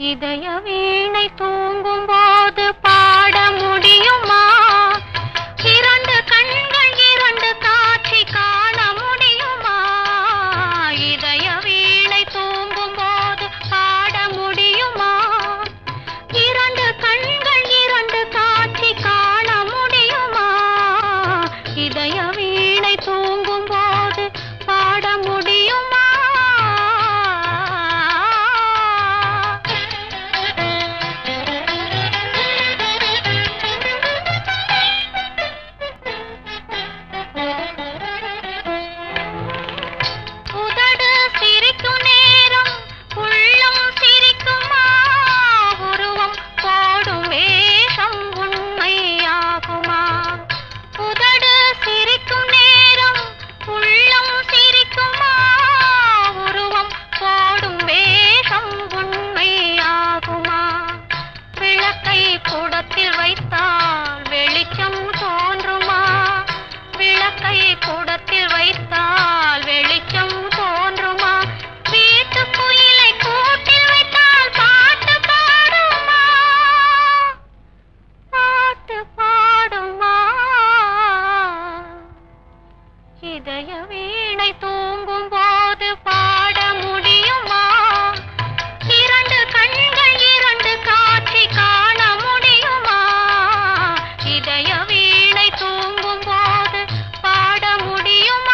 இதய வீணை தூங்கும் போது பாட முடியுமா இரண்டு கண்கள் இரண்டு காட்சி காண முடியுமா இதய வீணை தூங்கும் போது பாட முடியுமா இரண்டு கண்கள் இரண்டு காட்சி காண முடியுமா இதய வீணை தூங்கும் போது பாட முடியுமா உதடு சிரிக்கும் நேரம் உள்ளம் சிரிக்குமா உருவம் போடும் வேஷம் உண்மையாகுமா உதடு சிரிக்கும் நேரம் உள்ளம் சிரிக்குமா உருவம் போடும் வேஷம் உண்மையாகுமா விளக்கை கூடத்தில் வைத்தால் வெளிச்சம் தோன்றுமா விளக்கை கூடத்தில் வைத்தால் வெளிச்சம் தோன்றுமா வீட்டு குயிலை கூட்டில் வைத்தால் பாட்டு பாடுமா பாட்டு பாடுமா இதய வீணை தூங்கும் போது பாட முடியுமா இரண்டு கண்கள் இரண்டு காட்சி காண முடியுமா இதய வீணை தூங்கும் போது பாட முடியுமா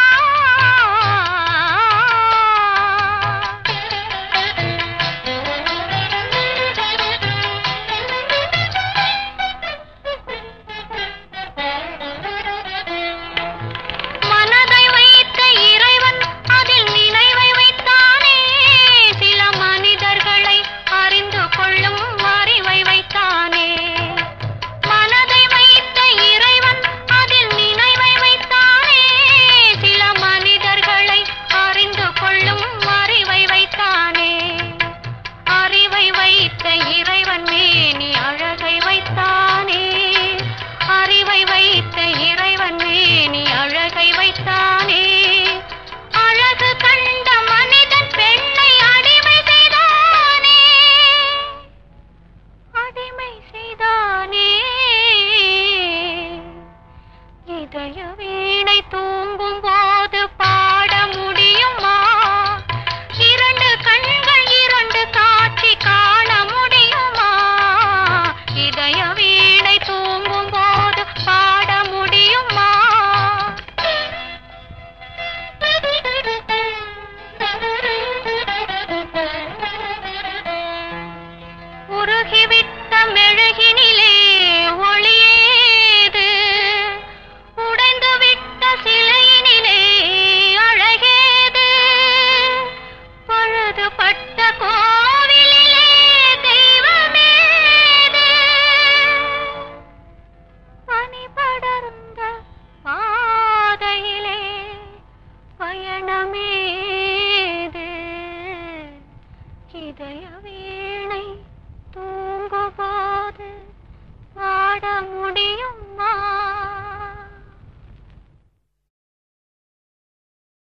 மனதை வைத்த இறைவன் அதில் நினைவை வைத்தானே சில மனிதர்களை அறிந்து கொள்ளும் அறிவை வைத்தானே மனதை வைத்த இறைவன் அதில் நினைவை வைத்தானே சில மனிதர்களை அறிந்து கொள்ளும் அறிவை வைத்தானே அறிவை வைத்த இறைவன் மேனி அழகை வைத்தானே அறிவை வைத்த இறைவன் மேனி அழகை வைத்தானே அழகு கண்ட மனிதன் பெண்ணை அடிமை செய்தானே அடிமை செய்தானே இதய வீணை தூங்கும் போது பாட முடியுமா இரண்டு கண்கள் இரண்டு காட்சி காண முடியுமா இதய வீணை தூங்கும் போது பாட முடியுமா உருகிவிட்ட மெழுகினிலே ஒளியேது உடைந்து விட்ட சிலையினிலே அழகேது பழுதுபட்ட கோவிலிலே தெய்வமேது பனி படர்ந்த பாதையிலே பயணமேது இதய வீணை தூங்கும்போது பாட முடியுமா